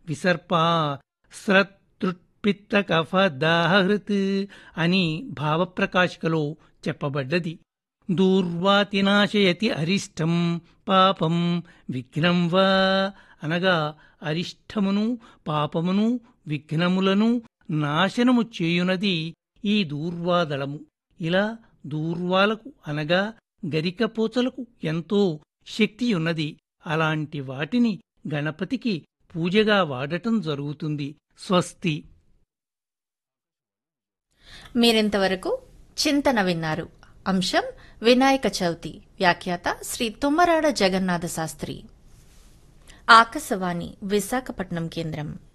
విసర్ప స్రతృత్పిత్త కఫ దాహృత్ అని భావప్రకాశికలో చెప్పబడ్డది దూర్వాతినాశయతి అరిష్టం పాపం విఘ్నం వా అనగా అరిష్టమును పాపమును విఘ్నములను నాశనము చేయునది ఈ దూర్వాదళము ఇలా దూర్వాలకు అనగా గరికపోచలకు ఎంతో శక్తియున్నది అలాంటి వాటిని గణపతికి పూజగా వాడటం జరుగుతుంది స్వస్తి మీరింతవరకు చింతన విన్నారు అంశం వినాయక చవితి వ్యాఖ్యాత శ్రీ తుమ్మరాడ జగన్నాథ శాస్త్రి ఆకాశవాణి విశాఖపట్నం కేంద్రం